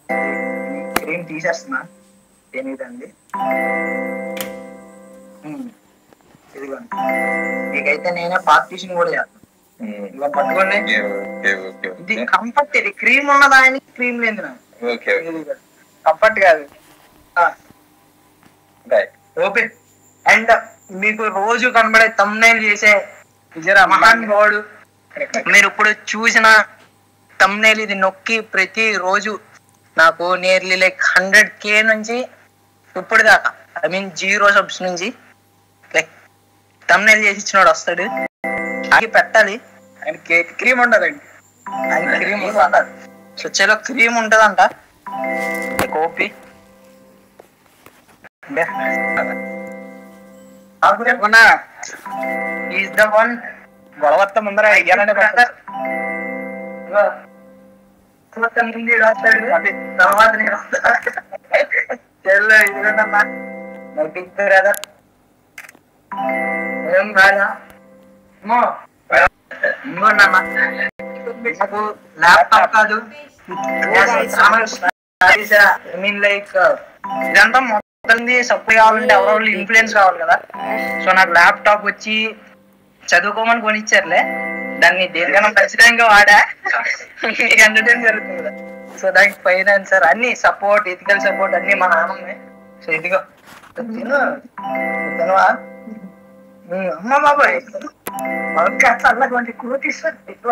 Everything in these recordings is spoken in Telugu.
క్రీమ్ తీసేస్తున్నా తెలియదండి ఇదిగోండి మీకైతే నేనే పార్టీషన్ కూడా చేస్తాను ఇదిగో పట్టుకోండి ఓకే ఓకే ఓకే ఇది కంఫర్ట్ ఇది క్రీమ్ ఉన్నదా అని క్రీమ్ లేదు నాకు ఓకే కంఫర్ట్ కాదు రైట్ ఓపెన్ అండ్ మీకు రోజు కనబడే తమ్నైల్ చేసే మహాన్ గోడు మీరు ఇప్పుడు చూసిన తమ్నైల్ ఇది నొక్కి ప్రతి రోజు నాకు నియర్లీ లైక్ హండ్రెడ్ కే నుంచి ఇప్పుడు దాకా ఐ మీన్ జీరో సబ్స్ నుంచి లైక్ తమ్నైల్ చేసి ఇచ్చినోడు వస్తాడు అది పెట్టాలి ఆయన కేక్ క్రీమ్ ఉండదండి అది క్రీమ్ ఉంటుందంట సో చలో క్రీమ్ ఉంటదంట కోపి ఈజ్ ద వన్ గొడవత్త ముందర ఇయ్యాలనే బ్రదర్ మొత్తం ముందు రాస్తాడు తర్వాత నేను వస్తా చెల్లో ఇదిగోనమ్మా మై బిగ్ బ్రదర్ ఏం రాజా అమ్మో ఇంకోనమ్మా నాకు ల్యాప్టాప్ కాదు ఐ మీన్ లైక్ ఇదంతా మొత్తం సప్లై కావాలంటే ఎవరెవరు ఇన్ఫ్లుయెన్స్ కావాలి కదా సో నాకు ల్యాప్టాప్ వచ్చి చదువుకోమని కొనిచ్చారులే దాన్ని దేనికైనా ఖచ్చితంగా వాడా మీకు ఎంటర్టైన్ జరుగుతుంది కదా సో దానికి ఫైనాన్సర్ అన్ని సపోర్ట్ ఎథికల్ సపోర్ట్ అన్ని మా నాన్నమే సో ఇదిగో తిను తినవా ఉమ్, అమ్మ బాబాయ్ ఇంకా చల్లటువంటి కూటిస్తారు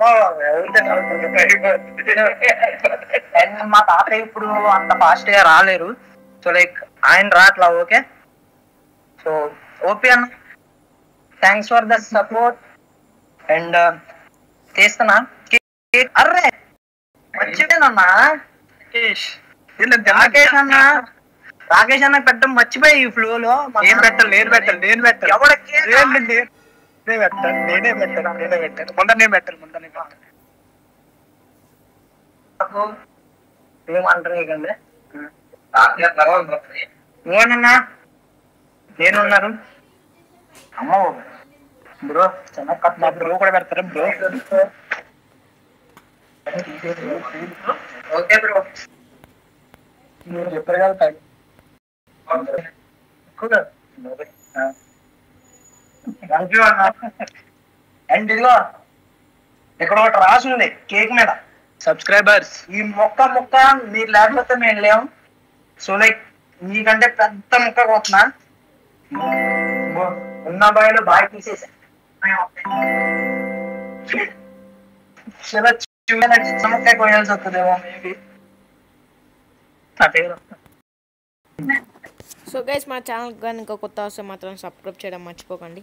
అండ్ మా తాతయ్య ఇప్పుడు అంత ఫాస్ట్ గా రాలేరు సో లైక్ ఆయన రాట్లా ఓకే సో ఓపీ అన్న thanks for the support and చేస్తున్నా కేక్ అర్రే మర్చిపోయానన్నా రాకేష్ అన్న రాకేష్ అన్న పెట్టడం మర్చిపోయి ఈ ఫ్లో లో నేను పెట్టాలి నేను పెట్టాలి నేను పెట్టాలి ఎవరికి నేను నేను- నేనే పెట్టాలి నేనే పెట్టాలి నేనే పెట్టాలి ముందర నేను పెట్టాలి ముందర నేను పెట్టాలి ఏమంటారు ఇకండి ఏమన్నా నేనున్నారు అమ్మో బ్రో చిన్న కట్ మా బ్రో కూడా పెడతారా బ్రో ఓకే బ్రో మీరు చెప్పారు కదా తాగి. థ్యాంక్ యూ అన్న అండ్ ఇదిగో ఇక్కడ ఒకటి రాసి ఉంది కేక్ మీద సబ్స్క్రైబర్స్ ఈ మొక్క మొక్క మీరు లేకపోతే మేము లేము సో లైక్ మీకంటే పెద్ద మొక్క కొట్టినా ఉన్న బాయిలో బాగా తీసేసా చాలా చిన్న చిన్నకాయ కొయ్యాల్సి వస్తుందేమో మేబీ నా పేరు సో గైస్ మా ఛానల్ కానీ ఇంకా కొత్త వస్తే మాత్రం సబ్స్క్రైబ్ చేయడం మర్చిపోకండి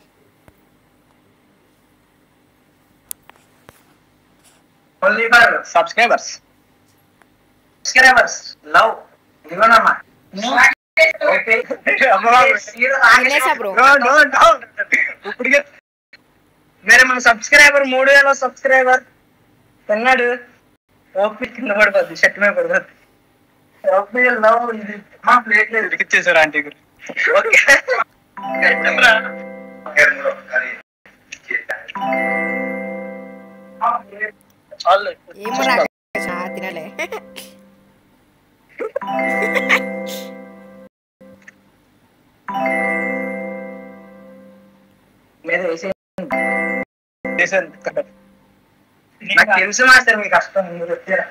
only for subscribers subscribers love ఇదిగోనమ్మా ఓకే తినేసా బ్రో ఇప్పటికే వేరే మన సబ్స్క్రైబర్ మూడు వేల సబ్స్క్రైబర్ తిన్నాడు ఓపీ కింద పడిపోద్ది షర్ట్ మీద పడిపోద్ది ఓపీ లవ్ ఇది మా ప్లేట్ లేదు ఇచ్చేసారు ఆంటీ గారు ఓకే చాలు ఏం రాకేష్ ఆ, తినలే మీద వేసే చేశాను నాకు తెలుసు మాస్టర్ మీ కష్టం మీరు వచ్చారా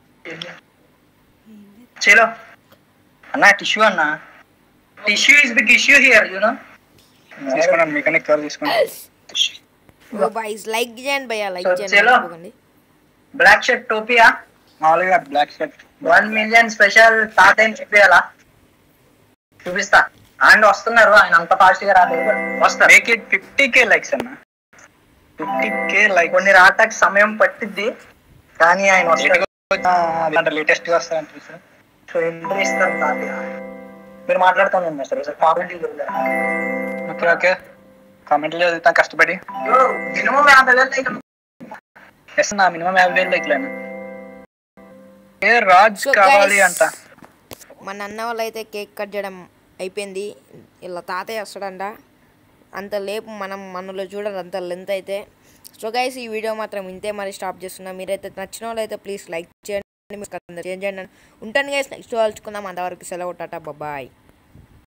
చలో అన్న టిష్యూ అన్న tissue is big issue here you know తీసుకున్నాను మెకానిక్ కాల్ తీసుకున్నాను ఓ బాయ్స్ లైక్ చేయండి భయ్యా లైక్ So, చేయండి చలో. మర్చిపోకండి బ్లాక్ షర్ట్ టోపియా మామూలుగా black shirt one million special తాతయ్య చూపించాలా చూపిస్తా ఆయన వస్తున్నారు ఆయన అంత ఫాస్ట్ గా రాలేదు వస్తారు make it fifty K likes అన్న ఫిఫ్టీ కే లైక్ కొన్ని రాటానికి సమయం పట్టిద్ది కానీ ఆయన వస్తారు లేటెస్ట్ గా వస్తాయంటే సార్ సో ఎంట్రీ ఇస్తారు తాతయ్య మీరు మాట్లాడుతాను sir sir comment okay okay కామెంట్లు చదువుతాం కష్టపడి మినిమం యాభై వేలు అయితే ఎస్ నా మినిమం యాభై వేలు లైక్లేను ఏ రాజ్ So, కావాలి guys, అంట మన అన్న వాళ్ళు అయితే కేక్ కట్ చేయడం అయిపోయింది ఇలా తాతయ్య వస్తాడంట అంత లేపు మనం మనలో చూడరు అంత లెంత్ అయితే సో గైస్ ఈ వీడియో మాత్రం ఇంతే మరి స్టాప్ చేస్తున్నా మీరైతే నచ్చిన వాళ్ళు అయితే ప్లీజ్ లైక్ చేయండి చేంజ్ చేయండి ఉంటాను గైస్ నెక్స్ట్ కలుసుకుందాం అంతవరకు సెలవు టాటా బాయ్